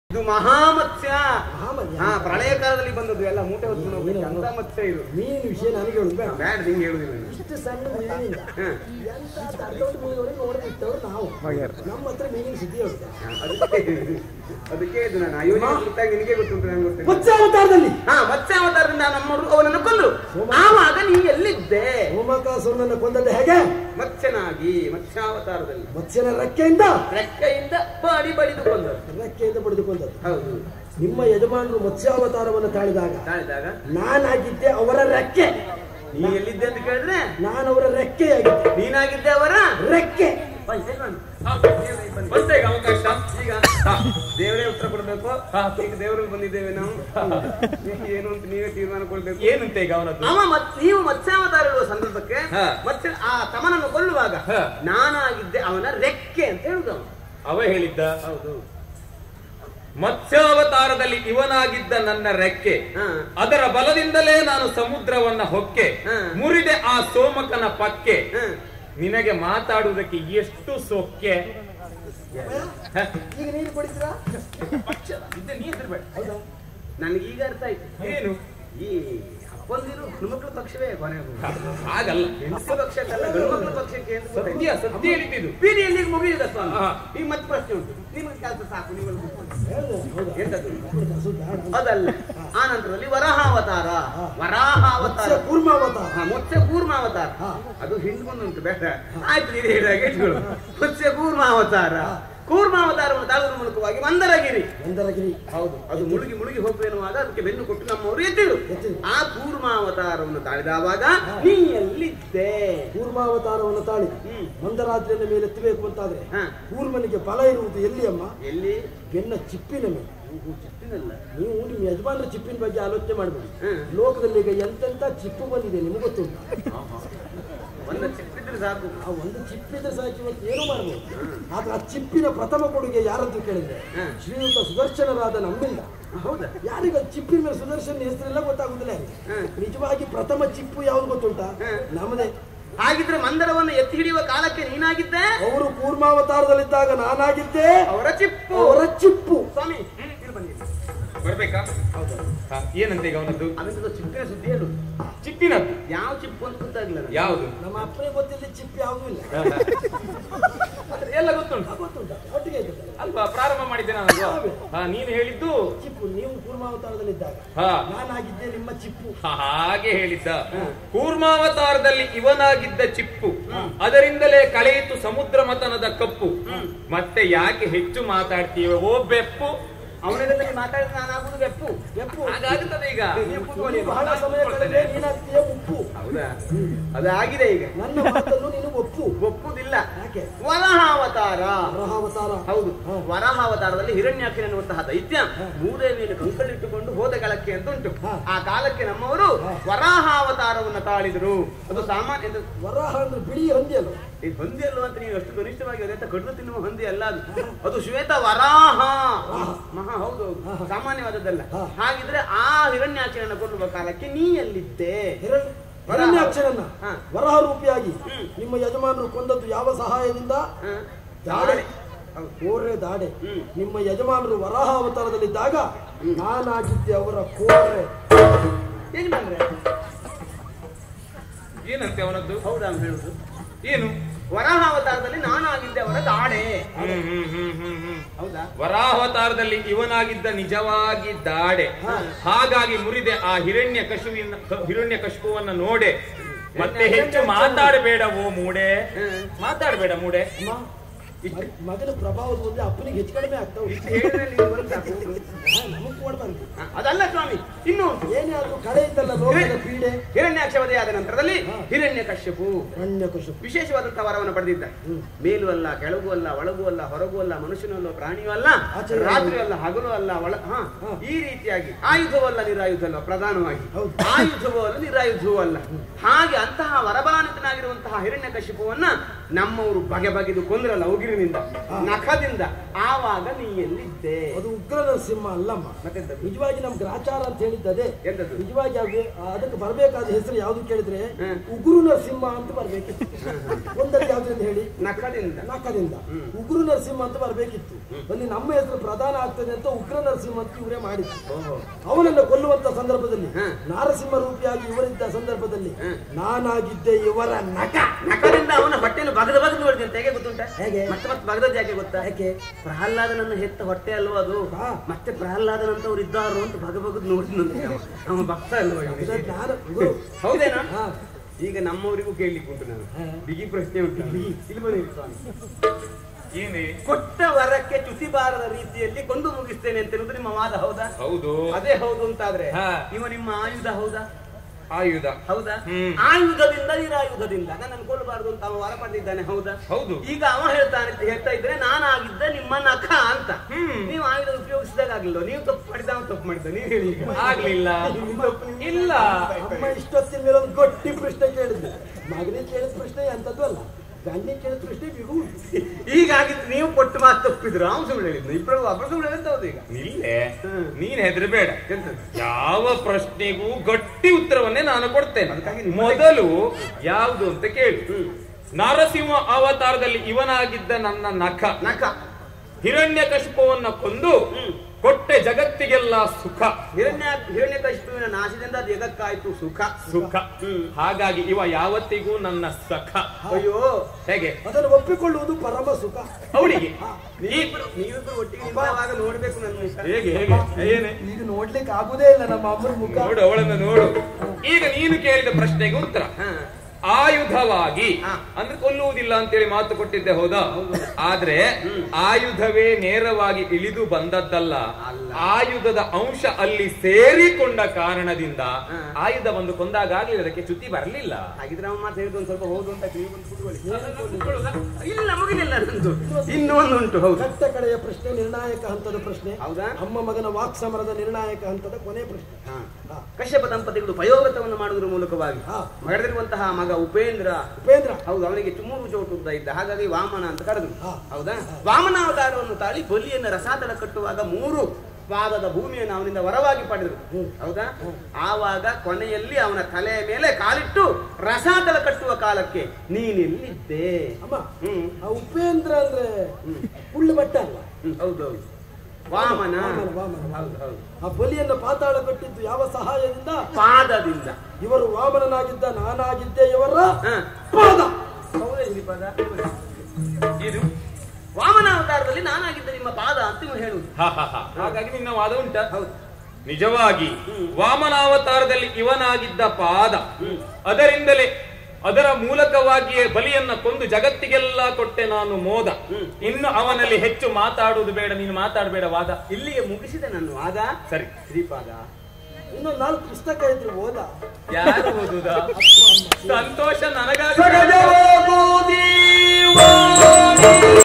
ಇದು ಮಹಾಮತ್ಸ್ಯ ಮಹಾಮತ್ಸ್ಯ? ಹಾ ಪ್ರಳಯ ಕಾಲದಲ್ಲಿ ಬಂದದ್ದು ಎಲ್ಲ ಮೂಟೆ ಹೊತ್ಕೊಂಡು ಹೋಗ್ಲಿಕ್ಕೆ ಏನು? ಅಂತ ಮತ್ಸ್ಯ ಇದು ಮೀನ್ ವಿಷಯ ನನಗೆ ಹೇಳುದು ಬೇಡ ಬ್ಯಾಡ ನಿಂಗೆ ಹೇಳುದಿಲ್ಲ ನಾನು. ಇಷ್ಟು ಸಣ್ಣ ಮೀನಿಂದ ಹಾ. ಎಂತ ದೊಡ್ಡ ಮೀನುವರೆಗೆ ನೋಡ್ಬಿಟ್ಟವ್ರು ನಾವು ನಮ್ಮ ಹತ್ರ ಮೀನಿನ ಸುದ್ದಿ ಹೇಳುದು ಹಾ, ಅದಕ್ಕೆ ಅದಕ್ಕೆ ಇದು ನಾನು ಅಯೋಧ್ಯೆ ಗೊತ್ತಾಗಿ ನಿನಗೆ ಗೊತ್ತುಂಟು ನಂಗೆ ಗೊತ್ತಿಲ್ಲ ಮತ್ಸ್ಯಾವತಾರದಲ್ಲಿ ಹಾ ಮತ್ಸ್ಯಾವತಾರದಿಂದ ನಮ್ಮವರು ಅವನನ್ನು ಕೊಂದ್ರು ಆವಾಗ ನೀ ಎಲ್ಲಿದ್ದೆ ಸೋಮಕಾಸುರನನ್ನು ಕೊಂದದ್ದು ಹೇಗೆ ಮತ್ಸ್ಯನಾಗಿ ಮತ್ಸ್ಯಾವತಾರದಲ್ಲಿ ಮತ್ಸ್ಯನ ರೆಕ್ಕೆಯಿಂದ ರೆಕ್ಕೆಯಿಂದ ಬಾಡಿ ಬಡಿದು ಕೊಂದರು ರೆಕ್ಕೆಯಿಂದ ಪಡೆದು ಕೊಂದದ್ದು ಹೌದು ನಿಮ್ಮ ಯಜಮಾನರು ಮತ್ಸ್ಯಾವತಾರವನ್ನು ತಾಳಿದಾಗ ತಾಳಿದಾಗ ನಾನಾಗಿದ್ದೆ ಅವರ ರೆಕ್ಕೆ ನೀ ಎಲ್ಲಿದ್ದೆ ಅಂತ ಕೇಳಿದ್ರೆ ನಾನು ಅವರ ರೆಕ್ಕೆಯಾಗಿದ್ದೆ ನೀನಾಗಿದ್ದೆ ಅವರ ರೆಕ್ಕೆ ಬಂದೇಗ ಅವಕಾಶ ಈಗ ದೇವರೇ ಉತ್ತರ ಕೊಡ್ಬೇಕು ಈಗ ದೇವರಲ್ಲಿ ಬಂದಿದ್ದೇವೆ ನಾವು ಏನು ಅಂತ ನೀವೇ ತೀರ್ಮಾನ ಕೊಡ್ಬೇಕು ಏನಂತ ಈಗ ಅವನದ್ದು ಅವ ಮತ್ ನೀವು ಮತ್ಸ್ಯಾವತಾರ ಇರುವ ಸಂದರ್ಭಕ್ಕೆ ಹಾ. ಮತ್ಸ್ಯ ಆ ತಮನನ್ನು ಕೊಲ್ಲುವಾಗ ಹಾ. ನಾನಾಗಿದ್ದೆ ಅವನ ರೆಕ್ಕೆ ಅಂತ ಹೇಳುದು ಅವನು ಅವ ಹೇಳಿದ್ದ ಹೌದು ಮತ್ಸ್ಯಾವತಾರದಲ್ಲಿ ಇವನಾಗಿದ್ದ ನನ್ನ ರೆಕ್ಕೆ ಹಾ. ಅದರ ಬಲದಿಂದಲೇ ನಾನು ಸಮುದ್ರವನ್ನ ಹೊಕ್ಕೆ ಹಾ. ಮುರಿದೆ ಆ ಸೋಮಕನ ಪಕ್ಕೆ ಹಾ. ನಿನಗೆ ಮಾತಾಡುವುದಕ್ಕೆ ಎಷ್ಟು ಸೊಕ್ಕೆ ಹ? ಈಗ ನೀರು ಕುಡಿತೀರಾ ಇದ್ದೆ ನೀ ಹೆದ್ರ್ಬೇಡ. ಹೌದಾ ನನಗೀಗ ಅರ್ಥ ಆಯ್ತು ಏನು ಈ ಅಪ್ಪಂದಿರು ಹೆಣ್ಮಕ್ಳ ಪಕ್ಷವೇ ಕೊನೆಗೂ ಹಾಗಲ್ಲ ಹೆಣ್ಮಕ್ಳ ಪಕ್ಷಕ್ಕಲ್ಲ ಗಂಡ್ಮಕ್ಳ ಪಕ್ಷಕ್ಕೆ ಅಂತ ಗೊತ್ತಾಯ್ತು. ಸತ್ಯ ಸತ್ಯ ಹೇಳಿದ್ದು ಬೀದಿ ಎಲ್ಲಿಗೆ ಮುಗಿದಿದೆ ಸ್ವಾಮಿ ಹಾ. ಈಗ ಮತ್ತೆ ಪ್ರಶ್ನೆ ಉಂಟು ನಿಮಗೆ ಕೆಲಸ ಸಾಕು ನೀವು ಹೇಳ್ದೆ, ಹೌದಾ ಎಂತದ್ದು ಹಸು ಬೇಡ ಅಂತ. ಅದಲ್ಲ ಆ ನಂತರದಲ್ಲಿ ವರಾಹಾವತಾರ ವರಾಹಾವತಾರ ಮತ್ಸ್ಯ ಕೂರ್ಮಾವತಾರ ಹಾ, ಮತ್ಸ್ಯ ಕೂರ್ಮಾವತಾರ ಹಾ. ಅದು ಹಿಂಡ್ಕೊಂಡುಂಟು ಬೇಡ ಆಯ್ತು ನೀನು ಹೇಳಿದಾಗ ಇಟ್ಕೊಳ್ಳು ಮತ್ಸ್ಯ ಕೂರ್ಮಾವತಾರ ಕೂರ್ಮಾವತಾರವನ್ನು ತಾಳುವ ಮೂಲಕವಾಗಿ ಮಂದರಗಿರಿ ಮಂದರಗಿರಿ ಹೌದು ಅದು ಮುಳುಗಿ ಮುಳುಗಿ ಹೋಗುವೆನ್ನುವಾಗ ಅದಕ್ಕೆ ಬೆನ್ನು ಕೊಟ್ಟು ನಮ್ಮವರು ಎತ್ತಿರು ಎತ್ತಿರು. ಆ ಕೂರ್ಮಾವತಾರವನ್ನು ತಾಳಿದವಾಗ ನೀ ಎಲ್ಲಿದ್ದೆ ಕೂರ್ಮಾವತಾರವನ್ನು ತಾಳಿ ಹ್ಮ್. ಮಂದರಾತ್ರಿಯ ಮೇಲೆ ಎತ್ತಬೇಕು ಅಂತಾದ್ರೆ ಹಾ. ಕೂರ್ಮನಿಗೆ ಬಲ ಇರುವುದು ಎಲ್ಲಿ ಅಮ್ಮ ಎಲ್ಲಿ ಬೆನ್ನ ಚಿಪ್ಪಿನ ಮೇಲೆ ಹೂ, ಚಿಪ್ಪಿನಲ್ಲ ನೀವು ನಿಮ್ಮ ಯಜಮಾನರ ಚಿಪ್ಪಿನ ಬಗ್ಗೆ ಆಲೋಚನೆ ಮಾಡಬೇಡಿ ಹ್ಮ್. ಲೋಕದಲ್ಲಿ ಈಗ ಎಂತೆಂತ ಚಿಪ್ಪು ಬಂದಿದೆ ನಿಮಗೆ ಗೊತ್ತುಂಟು ಒಂದು ಚಿಪ್ಪಿದ್ರೆ ಸಾಕು ಆ ಒಂದು ಚಿಪ್ಪಿದ್ರೆ ಸಾಕಿ ಇವತ್ತು ಏನು ಮಾಡ್ಬೋದು ಆದ್ರೆ ಆ ಚಿಪ್ಪಿನ ಪ್ರಥಮ ಕೊಡುಗೆ ಯಾರದ್ದು ಕೇಳಿದ್ರೆ ಹ್ಮ್. ಶ್ರೀಯುತ ಸುದರ್ಶನರಾದ ನಮ್ಮಿಂದ ಹೌದಾ ಯಾರಿಗ ಚಿಪ್ಪಿನ ಮೇಲೆ ಸುದರ್ಶನ ಹೆಸರೆಲ್ಲ ಗೊತ್ತಾಗುದಿಲ್ಲ ಯಾರಿಗೆ. ಹ್ಮ್. ನಿಜವಾಗಿ ಪ್ರಥಮ ಚಿಪ್ಪು ಯಾವ್ದು ಗೊತ್ತುಂಟಾ ಹ್ಮ್. ನಮ್ಮದೇ ಹಾಗಿದ್ರೆ ಮಂದರವನ್ನು ಎತ್ತಿ ಹಿಡಿಯುವ ಕಾಲಕ್ಕೆ ನೀನಾಗಿದ್ದೆ ಅವರು ಕೂರ್ಮಾವತಾರದಲ್ಲಿದ್ದಾಗ ನಾನಾಗಿದ್ದೆ ಅವರ ಚಿಪ್ಪು ಅವರ ಚಿಪ್ಪು ಸ್ವಾಮಿ ಇಲ್ಲಿ ಬನ್ನಿ ಬರ್ಬೇಕಾ ಹ, ಏನಂತ ಈಗ ಅವನದ್ದು ಅದೊಂದು ಚಿಪ್ಪಿನ ಸುದ್ದಿ ಹೇಳು ಚಿಪ್ಪಿನದ್ದು ಯಾವ ಚಿಪ್ಪು ಅಂತ ಗೊತ್ತಾಗ್ಲಿಲ್ಲ ನನಗೆ. ಯಾವುದು ನಮ್ಮ ಅಪ್ಪನಿಗೆ ಗೊತ್ತಿಲ್ಲ ಚಿಪ್ಪು ಯಾವುದೂ ಇಲ್ಲ ಎಲ್ಲ ಗೊತ್ತುಂಟು ಆ ಗೊತ್ತುಂಟ ಒಟ್ಟಿಗೆ ಇದ್ದದ್ದು. ಅಲ್ವಾ ಪ್ರಾರಂಭ ಮಾಡಿದ್ದೆ ನಾನು ಹಾ ನೀನು ಹೇಳಿದ್ದು ಚಿಪ್ಪು ನೀವು ಕೂರ್ಮಾವತಾರದಲ್ಲಿದ್ದಾಗ ಹಾ ನಾನಾಗಿದ್ದೆ ನಿಮ್ಮ ಚಿಪ್ಪು ಹಾಗೆ ಹೇಳಿದ್ದ ಕೂರ್ಮಾವತಾರದಲ್ಲಿ ಇವನಾಗಿದ್ದ ಚಿಪ್ಪು ಅದರಿಂದಲೇ ಕಳೆಯಿತು ಸಮುದ್ರ ಮತನದ ಕಪ್ಪು ಮತ್ತೆ ಯಾಕೆ ಹೆಚ್ಚು ಮಾತಾಡ್ತೀವ ಓ ಬೆಪ್ಪು ಅವನಿಗೆ ಮಾತಾಡಿದ್ರೆ ನಾನು ಆಗುದು ಬೆಪ್ಪು ಬೆಪ್ಪು ಹಾಗಾಗುತ್ತದೆ ಈಗ ನೀವು ಕೂತ್ಕೊಳ್ಳಿ. ನೀನು ಬಹಳ ಸಮಯ ಕಳೆದ್ರೆ ನೀನಾಗ್ತೀಯ ಉಪ್ಪು ಹೌದಾ ಅದು ಆಗಿದೆ ಈಗ ನನ್ನ ಮಾತನ್ನು ನೀನು ಒಪ್ಪು ಒಪ್ಪುದಿಲ್ಲ ಯಾಕೆ ವರಹಾವತಾರ ವರಹಾವತಾರ ಹೌದು ಹಾ. ವರಾಹಾವತಾರದಲ್ಲಿ ಹಿರಣ್ಯಾಕ್ಷ ಎನ್ನುವಂತಹ ದೈತ್ಯ ಮೂದೆ ಮೇಲೆ ಕಂಕಳಿಟ್ಟುಕೊಂಡು ಹೋದ ಕಾಲಕ್ಕೆ ಅಂತ ಉಂಟು ಹಾ. ಆ ಕಾಲಕ್ಕೆ ನಮ್ಮವರು ವರಾಹಾವತಾರವನ್ನು ತಾಳಿದರು ಅದು ಸಾಮಾನ್ಯ ಇದು- ವರಾಹ ಅಂದ್ರೆ ಬಿಳಿ ಹಂದಿ ಅಲ್ಲ ಈ ಹೊಂದಿ ಅಲ್ವ ಅಂತ ನೀವು ಎಷ್ಟು ಕನಿಷ್ಠವಾಗಿ ಅದೆಂತ ಕಡ್ಲು ತಿನ್ನುವ ಹೊಂದಿ ಅಲ್ಲ ಅದು ಅದು ಶ್ವೇತ ವರಾಹ ಮಹಾ ಹೌದು ಹೌದು. ಸಾಮಾನ್ಯವಾದದ್ದಲ್ಲ ಹಾ. ಹಾಗಿದ್ರೆ ಆ ಹಿರಣ್ಯಾಕ್ಷರನ್ನ ಕೊಲ್ಲುವ ಕಾಲಕ್ಕೆ ನೀ ಎಲ್ಲಿದ್ದೆ ಹಿರಣ್ ಹಿರಣ್ಯಾಕ್ಷರನ್ನ ಹಾ. ವರಹ ರೂಪಿಯಾಗಿ ಹ್ಮ್. ನಿಮ್ಮ ಯಜಮಾನರು ಕೊಂದದ್ದು ಯಾವ ಸಹಾಯದಿಂದ ಹ? ದಾಡೆ ಹೌದು. ಕೋರೆ ದಾಡೆ ಹ್ಮ್. ನಿಮ್ಮ ಯಜಮಾನರು ವರಾಹ ಅವತಾರದಲ್ಲಿದ್ದಾಗ ನಾನಾಗಿದ್ದೆ ಅವರ ಕೋರೆ ಹೇಗೆ ಬಂದ್ರೆ ಏನಂತೆ ಅವನದ್ದು ಹೌದಾ ಅಂತ ಹೇಳುದು ಏನು ವರಾಹಾವತಾರದಲ್ಲಿ ನಾನು ಆಗಿದ್ದೆ ಅವರ ದಾಡೆ ಹ್ಮ್ ಹ್ಮ್ ಹ್ಮ್ ಹ್ಮ್ ಹ್ಮ್ ಹೌದಾ ವರಾವತಾರದಲ್ಲಿ ಇವನಾಗಿದ್ದ ನಿಜವಾಗಿ ದಾಡೆ ಹಾ. ಹಾಗಾಗಿ ಮುರಿದೆ ಆ ಹಿರಣ್ಯ ಕಶುವಿನ ಹಿರಣ್ಯ ಕಶುಪುವನ್ನ ನೋಡೆ ಮತ್ತೆ ಹೆಚ್ಚು ಮಾತಾಡಬೇಡ ಓ ಮೂಡೆ ಹ್ಮ್. ಮಾತಾಡಬೇಡ ಮೂಡೆ ಅಮ್ಮ ಮ- ಮಗನ ಪ್ರಭಾವದ ಮುಂದೆ ಅಪ್ಪನಿಗೆ ಹೆಚ್ಚು ಕಡಿಮೆ ಆಗ್ತಾವ ಹೇಳಿದ್ರೆ ನೀವು ಬರುತ್ತೆ ಸಾಕು. ನಮಗ್ ಕೊಡ್ಬಾರ್ದು ಹ, ಅದಲ್ಲ ಸ್ವಾಮಿ ಇನ್ನು ಏನೇ ಆದ್ರೂ ಕಡೆ ಇದ್ದಲ್ಲ ಲೋಕದ ಪೀಡೆ ಹಿರಣ್ಯಾಕ್ಷವದೆಯಾದ ನಂತರದಲ್ಲಿ ಹಾ. ಹಿರಣ್ಯ ಕಶ್ಯಪು ರಣ್ಯಕುಶು ವಿಶೇಷವಾದಂತಹ ವರವನ್ನು ಪಡೆದಿದ್ದ ಹ್ಮ್. ಮೇಲೂ ಅಲ್ಲ ಕೆಳಗೂ ಅಲ್ಲ ಒಳಗೂ ಅಲ್ಲ ಹೊರಗೂ ಅಲ್ಲ ಮನುಷ್ಯನೂ ಅಲ್ಲ ಪ್ರಾಣಿಯೂ ಅಲ್ಲ ಆಚೆ ರಾತ್ರಿ ಅಲ್ಲ ಹಗಲು ಅಲ್ಲ ಒಳ ಹ, ಹಾ. ಈ ರೀತಿಯಾಗಿ ಆಯುಧವಲ್ಲ ನಿರಾಯುಧ ಅಲ್ಲ ಪ್ರಧಾನವಾಗಿ ಹೌದು. ಆಯುಧವೂ ಅಲ್ಲ ನಿರಾಯುಧವೂ ಅಲ್ಲ ಹಾಗೆ ಅಂತಹ ವರಬಲಾನ್ವಿತನಾಗಿರುವಂತಹ ಹಿರಣ್ಯ ಕಶಿಪುವನ್ನ ನಮ್ಮವರು ಬಗೆ ಬಗೆದು ಕೊಂದ್ರಲ್ಲ ಉಗಿರಿನಿಂದ ನಖದಿಂದ ಆವಾಗ ನೀ ಎಲ್ಲಿದ್ದೆ ಅದು ಉಗ್ರ ನರಸಿಂಹ ಅಲ್ಲಮ್ಮ ಮತ್ತೆಂತ ನಿಜವಾಗಿ ನಮ್ ಗ್ರಾಚಾರ ಅಂತ ಹೇಳಿದ್ದದೆ ಎಂತದ್ದು? ನಿಜವಾಗಿ ಅವ್ಗೆ ಆ ಅದಕ್ಕೆ ಬರಬೇಕಾದ ಹೆಸರು ಯಾವ್ದು ಕೇಳಿದ್ರೆ ಹ್ಮ್. ಉಗುರು ನರಸಿಂಹ ಅಂತ ಬರ್ಬೇಕಿತ್ತು ಒಂದಕ್ಕೆ ಯಾವ್ದು ಅಂತ ಹೇಳಿ ನಖದಿಂದ ನಾಕದಿಂದ ಉಗುರು ನರಸಿಂಹ ಅಂತ ಬರ್ಬೇಕಿತ್ತು ಅಲ್ಲಿ ನಮ್ಮ ಹೆಸರು ಪ್ರಧಾನ ಆಗ್ತದೆ ಅಂತ ಉಗ್ರ ನರಸಿಂಹ ಅಂತ ಇವರೇ ಮಾಡಿದ್ರು ಓಹೋ ಅವನನ್ನ ಕೊಲ್ಲುವಂತ ಸಂದರ್ಭದಲ್ಲಿ ಹ್ಮ್. ನಾರಸಿಂಹ ರೂಪಿಯಾಗಿ ಇವರಿದ್ದ ಸಂದರ್ಭದಲ್ಲಿ ಹ್ಮ್. ನಾನಾಗಿದ್ದೆ ಇವರ ನಕ ನಖದಿಂದ ಅವನ ಹೊಟ್ಟೆಯನ್ನು ಬಗದ ಬಗದು ನೋಡಿದೆ ಅಂತ ಹೇಗೆ ಗೊತ್ತುಂಟ ಹೇಗೆ? ಮತ್ತೆ ಮತ್ತೆ ಬಗದದ್ದು ಯಾಕೆ ಗೊತ್ತಾ ಯಾಕೆ ಪ್ರಹ್ಲಾದನನ್ನು ಹೆತ್ತ ಹೊಟ್ಟೆ ಅಲ್ವಾ ಅದು ಹಾ. ಮತ್ತೆ ಪ್ರಹ್ಲಾದನಂತವ್ರು ಇದ್ದಾರು ಅಂತ ಬಗ ಬಗದು ನೋಡಿದ್ನಂತೆ ಅವ. ಅವ ಭಕ್ತ ಅಲ್ವಾ ಇವ? ಇದನ್ನ ನಾನು ಉಗುರು ಹೌದೇನಾ ಹಾ. ಈಗ ನಮ್ಮವರಿಗೂ ಕೇಳಲಿಕ್ಕೆ ಉಂಟು ನಾನು ಹಾ. ಬಿಗಿ ಪ್ರಶ್ನೆ ಉಂಟು ಇಲ್ಲಿ ಬನ್ನಿ ಸ್ವಾಮಿ ಏನೇ ಕೊಟ್ಟ ವರಕ್ಕೆ ಚ್ಯುತಿ ಬಾರದ ರೀತಿಯಲ್ಲಿ ಕೊಂದು ಮುಗಿಸ್ತೇನೆ ಅಂತ ಹೇಳುದು ನಿಮ್ಮ ವಾದ ಹೌದಾ ಹೌದು ಅದೇ ಹೌದು ಅಂತಾದ್ರೆ ಹಾ. ಇವ ನಿಮ್ಮ ಆಯುಧ ಹೌದಾ ಆಯುಧ ಹೌದಾ ಹ್ಮ್. ಆಯುಧದಿಂದ ನಿರಾಯುಧದಿಂದ ನನ್ನನ್ನು ಕೊಲ್ಲಬಾರದು ಅಂತ ಅವ ವರ ಪಡೆದಿದ್ದಾನೆ ಹೌದಾ ಹೌದು ಈಗ ಅವ ಹೇಳ್ತಾನೆ ಹೇಳ್ತಾ ಇದ್ರೆ ನಾನಾಗಿದ್ದ ನಿಮ್ಮ ನಖ ಅಂತ ಹ್ಮ್. ನೀವು ಆಯುಧ ಉಪಯೋಗಿಸಿದಾಗ ಆಗ್ಲಿಲ್ಲ ನೀವು ತಪ್ಪು ಮಾಡಿದ ಅವ್ನು ತಪ್ಪು ಮಾಡಿದ ನೀವು ಹೇಳಿ ಈಗ. ಆಗ್ಲಿಲ್ಲ ನಿಮ್ಮ ತಪ್ಪು ನಿಮ್ಗೆ ಇಲ್ಲ ಅಮ್ಮ ಇಷ್ಟೊತ್ತಿನ ಮೇಲೆ ಒಂದು ಗಟ್ಟಿ ಪ್ರಶ್ನೆ ಕೇಳಿದ್ದೆ ಮಗನಿಗೆ ಕೇಳಿದ ಪ್ರಶ್ನೆ ಎಂತದ್ದು ಅಲ್ಲ ಗಂಡಿಗೆ ಕೇಳಿದ ಪ್ರಶ್ನೆ ಬಿಗು ಹೀಗಾಗಿದ್ದು ನೀವು ಕೊಟ್ಟು ಮಾತು ತಪ್ಪಿದ್ರು ಅವ್ನು ಸುಳ್ಳು ಹೇಳಿದ್ನು ಇಬ್ಬರು ಒಬ್ಬರು ಸುಳ್ಳು ಹೇಳಿದ್ದು ಹೌದು ಈಗ ನಿಲ್ಲೆ ಹ್ಮ್. ನೀನ್ ಹೆದರಬೇಡ ಎಂತದ್ದು? ಯಾವ ಪ್ರಶ್ನೆಗೂ ಗಟ್ಟಿ ಉತ್ತರವನ್ನೇ ನಾನು ಕೊಡ್ತೇನೆ ಅದಕ್ಕಾಗಿ ನಿಮ್ಮ- ಮೊದಲು ಯಾವುದು ಅಂತ ಕೇಳು ಹ್ಮ್. ನರಸಿಂಹ ಅವತಾರದಲ್ಲಿ ಇವನಾಗಿದ್ದ ನನ್ನ ನಖ ನಖ ಹಿರಣ್ಯಕಶಿಪವನ್ನ ಕೊಂದು ಹ್ಮ್. ಕೊಟ್ಟೆ ಜಗತ್ತಿಗೆಲ್ಲ ಸುಖ ಹಿರಣ್ಯ ಹಿರಣ್ಯಕಶಿಪುವಿನ ನಾಶದಿಂದ ಜಗಕ್ಕಾಯ್ತು ಸುಖ ಸುಖ ಹ್ಮ್. ಹಾಗಾಗಿ ಇವ ಯಾವತ್ತಿಗೂ ನನ್ನ ಸಖ ಅಯ್ಯೋ ಹೇಗೆ ಅದನ್ನು ಒಪ್ಪಿಕೊಳ್ಳುವುದು ಪರಮ ಸುಖ ಅವಳಿಗೆ ನೀವಿಬ್ರು ನೀವಿಬ್ರು ಒಟ್ಟಿಗೆ ನಿಂತಾವಾಗ ನೋಡ್ಬೇಕು ನನ್ನ ಮುಖ. ಹೇಗೆ ಹೇಗೆ ಏನೇ ಈಗ ನೋಡ್ಲಿಕ್ಕೆ ಆಗುದೇ ಇಲ್ಲ ನಮ್ಮ ಅಮ್ಮನ ಮುಖ ನೋಡು ಅವಳನ್ನು ನೋಡು ಈಗ ನೀನು ಕೇಳಿದ ಪ್ರಶ್ನೆಗೆ ಉತ್ತರ ಹಾ. ಆಯುಧವಾಗಿ ಹಾ. ಅಂದ್ರೆ ಕೊಲ್ಲುವುದಿಲ್ಲ ಅಂತೇಳಿ ಮಾತು ಕೊಟ್ಟಿದ್ದೆ ಹೌದಾ ಆದ್ರೆ ಆಯುಧವೇ ನೇರವಾಗಿ ಇಳಿದು ಬಂದದ್ದಲ್ಲ ಅಲ್ಲ. ಆಯುಧದ ಅಂಶ ಅಲ್ಲಿ ಸೇರಿಕೊಂಡ ಕಾರಣದಿಂದ ಹಾ. ಆಯುಧ ಬಂದು ಕೊಂದಾಗ ಆಗ್ಲಿಲ್ಲ ಅದಕ್ಕೆ ಚ್ಯುತಿ ಬರಲಿಲ್ಲ ಹಾಗಿದ್ರೆ ಅವ ಮಾತು ಹೇಳಿದ್ದು ಒಂದ್ ಸ್ವಲ್ಪ ಹೌದು ಅಂತ ನೀವು ಬಂದು ಕೂತ್ಕೊಳ್ಳಿ. ಇಲ್ಲ ಮುಗಿಲಿಲ್ಲ ನಂದು ಇನ್ನೂ ಒಂದು ಉಂಟು ಹೌದು ಕಟ್ಟ ಕಡೆಯ ಪ್ರಶ್ನೆ ನಿರ್ಣಾಯಕ ಹಂತದ ಪ್ರಶ್ನೆ ಹೌದಾ ಅಮ್ಮ ಮಗನ ವಾಕ್ ಸಮರದ ನಿರ್ಣಾಯಕ ಹಂತದ ಕೊನೆ ಪ್ರಶ್ನೆ ಹಾ. ಹಾ. ಕಶ್ಯಪ ದಂಪತಿಗಳು ಪಯೋಗತವನ್ನು ಮಾಡುವುದರ ಮೂಲಕವಾಗಿ ಹಾ. ಮಗಡಿರುವಂತಹ ಮಗ ಉಪೇಂದ್ರ ಉಪೇಂದ್ರ ಹೌದು ಅವನಿಗೆ ಚುಮ್ಮೂರು ಚೋಟು ಉದ್ದ ಇದ್ದ ಹಾಗಾಗಿ ವಾಮನ ಅಂತ ಕರೆದ್ರು ಹಾ. ಹೌದಾ ವಾಮನಾವತಾರವನ್ನು ತಾಳಿ ಬಲಿಯನ್ನು ರಸಾತಲ ಕಟ್ಟುವಾಗ ಮೂರು ಪಾದದ ಭೂಮಿಯನ್ನು ಅವನಿಂದ ವರವಾಗಿ ಪಡೆದರು ಹ್ಮ್. ಹೌದಾ ಆವಾಗ ಕೊನೆಯಲ್ಲಿ ಅವನ ತಲೆಯ ಮೇಲೆ ಕಾಲಿಟ್ಟು ರಸಾತಲ ಕಟ್ಟುವ ಕಾಲಕ್ಕೆ ನೀನೆಲ್ಲಿದ್ದೆ ಅಮ್ಮ ಹ್ಮ್ ಆ ಉಪೇಂದ್ರ ಅಂದ್ರೆ ಹುಳ್ಳು ಬಟ್ಟ ಅಲ್ಲ ಹ್ಮ್, ಹೌದೌದು ವಾಮನ ವಾಮನ, ವಾಮನ. ಹೌದು ಹೌದು ಆ ಬಲಿಯನ್ನು ಪಾತಾಳ ಕಟ್ಟಿದ್ದು ಯಾವ ಸಹಾಯದಿಂದ ಪಾದದಿಂದ ಇವರು ವಾಮನನಾಗಿದ್ದ ನಾನಾಗಿದ್ದೆ ಇವರ ಹ. ಪಾದ ಹೌದಾ ಇಲ್ಲಿ ಪದ ಇದು ವಾಮನಾವತಾರದಲ್ಲಿ ನಾನಾಗಿದ್ದ ನಿಮ್ಮ ಪಾದ ಅಂತ ಇವ ಹೇಳುವುದು ಹ, ಹ, ಹ. ಹಾಗಾಗಿ ನಿನ್ನ ವಾದ ಉಂಟ ಹೌದು ನಿಜವಾಗಿ ಹ್ಮ್. ವಾಮನಾವತಾರದಲ್ಲಿ ಇವನಾಗಿದ್ದ ಪಾದ ಹ್ಮ್. ಅದರಿಂದಲೇ ಅದರ ಮೂಲಕವಾಗಿಯೇ ಬಲಿಯನ್ನ ಕೊಂದು ಜಗತ್ತಿಗೆಲ್ಲ ಕೊಟ್ಟೆ ನಾನು ಮೋದ ಹ್ಮ್. ಇನ್ನು ಅವನಲ್ಲಿ ಹೆಚ್ಚು ಮಾತಾಡುವುದು ಬೇಡ ನೀನು ಮಾತಾಡಬೇಡ ವಾದ ಇಲ್ಲಿಗೆ ಮುಗಿಸಿದೆ ನನ್ನ ವಾದ ಸರಿ ಶ್ರೀಪಾದ ಇನ್ನೊಂದು ನಾಲ್ಕು ಪುಸ್ತಕ ಇದ್ರು ಓದ ಯಾರು ಓದುದ ಸಂತೋಷ ನನಗಾಗಿ ಸಗಜವ